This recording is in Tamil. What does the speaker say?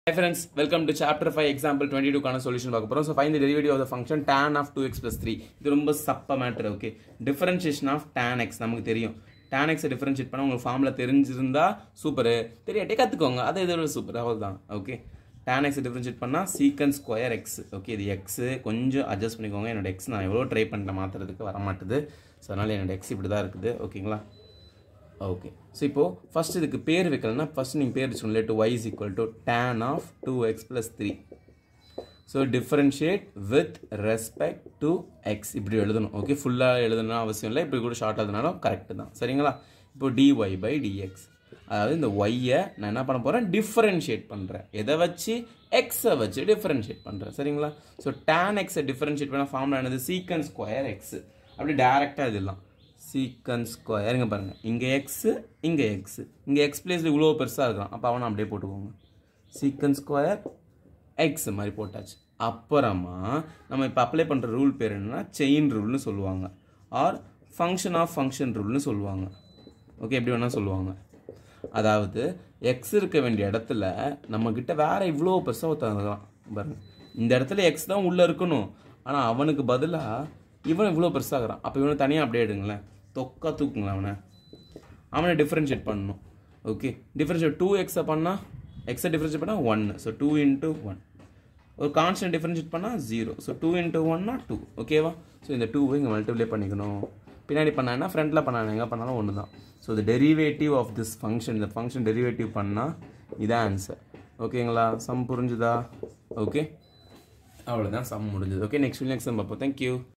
Hi friends, welcome to chapter 5 example 22 கான சொல்யூஷன் பார்க்க போறோம் so find the derivative of the function tan of two x plus three இது ரொம்ப சப்ப matter okay differentiation of tan x நமக்கு தெரியும் tan எக்ஸை டிஃபரன்ஷியேட் பண்ண உங்களுக்கு ஃபார்மில் தெரிஞ்சிருந்தா சூப்பர் தெரியாட்டே கற்றுக்கோங்க அதை இதோட சூப்பர் அவ்வளோதான் ஓகே tan எக்ஸை டிஃபரன்ஷியேட் பண்ணால் சீக்கன் ஸ்கொயர் எக்ஸ் ஓகே இது எக்ஸ் கொஞ்சம் அட்ஜஸ்ட் பண்ணிக்கோங்க என்னோட எக்ஸ் நான் எவ்வளோ ட்ரை பண்ணிட்டேன் மாற்றுறதுக்கு வர மாட்டுது ஸோ அதனால் என்னோட எக்ஸ் இப்படி தான் இருக்குது ஓகேங்களா ஓகே ஸோ இப்போது ஃபஸ்ட் இதுக்கு பேர் வைக்கலன்னா ஃபஸ்ட் நீங்கள் பேர் வச்சுக்கணும் let y is equal to tan of two x plus three so differentiate with respect to x இப்படி எழுதணும் ஓகே ஃபுல்லாக எழுதணும் அவசியம் இல்லை இப்படி கூட ஷார்ட் எழுதினாலும் கரெக்டு தான் சரிங்களா இப்போ டிஒய் பை டிஎக்ஸ் அதாவது இந்த ஒய்யை நான் என்ன பண்ண போகிறேன் டிஃப்ரென்ஷியேட் பண்ணுறேன் எதை வச்சு எக்ஸை வச்சு டிஃப்ரென்ஷியேட் பண்ணுறேன் சரிங்களா ஸோ டேன் எக்ஸை டிஃப்ரென்ஷியேட் பண்ண ஃபார்முலா என்னது சீக்கன் ஸ்கொயர் எக்ஸ் அப்படி டேரெக்டாக எழுதிடலாம் சீக்கன் ஸ்கொயர் இங்கே பாருங்கள் இங்கே எக்ஸு இங்கே எக்ஸு இங்கே எக்ஸ் பிளேஸில் இவ்வளோ பெருசாக இருக்கலாம் அப்போ அவனை அப்படியே போட்டுக்கோங்க சீக்கன் ஸ்கொயர் எக்ஸ் மாதிரி போட்டாச்சு அப்புறமா நம்ம இப்போ அப்ளை பண்ணுற ரூல் பேர் என்னன்னா செயின் ரூல்னு சொல்லுவாங்க ஆர் ஃபங்க்ஷன் ஆஃப் ஃபங்க்ஷன் ரூல்னு சொல்லுவாங்க ஓகே எப்படி வேணால் சொல்லுவாங்க அதாவது எக்ஸ் இருக்க வேண்டிய இடத்துல நம்மக்கிட்ட வேற இவ்வளோ பெருசாக ஒருத்தருக்கலாம் பாருங்க இந்த இடத்துல எக்ஸ் தான் உள்ளே இருக்கணும் ஆனால் அவனுக்கு பதிலாக இவன் இவ்வளோ பெருசாகிறான் அப்போ இவனை தனியாக அப்படியே எடுங்களேன் தொக்கா தூக்குங்களேன் அவனை அவனை டிஃப்ரென்ஷியேட் பண்ணணும் ஓகே டிஃப்ரென்ஷியேட் டூ எக்ஸை பண்ணால் எக்ஸை டிஃப்ரென்ஷியேட் பண்ணால் ஒன்று ஸோ டூ இன்ட்டு ஒன் ஒரு கான்ஸ்டன்ட் டிஃப்ரென்ஷியேட் பண்ணால் ஜீரோ ஸோ டூ இன்ட்டு ஒன்னா டூ ஓகேவா ஸோ இந்த டூவை இங்கே மல்டிப்ளை பண்ணிக்கணும் பின்னாடி பண்ணாங்கன்னா ஃப்ரண்ட்டில் பண்ணாங்க எங்கே பண்ணாலும் ஒன்று தான் so the derivative of this function இந்த ஃபங்க்ஷன் டெரிவேட்டிவ் பண்ணால் இதான் ஆன்சர் ஓகேங்களா சம் புரிஞ்சுதா ஓகே அவ்வளோதான் சம் முடிஞ்சது ஓகே நெக்ஸ்ட் நெக்ஸ்ட் பார்ப்போம் தேங்க்யூ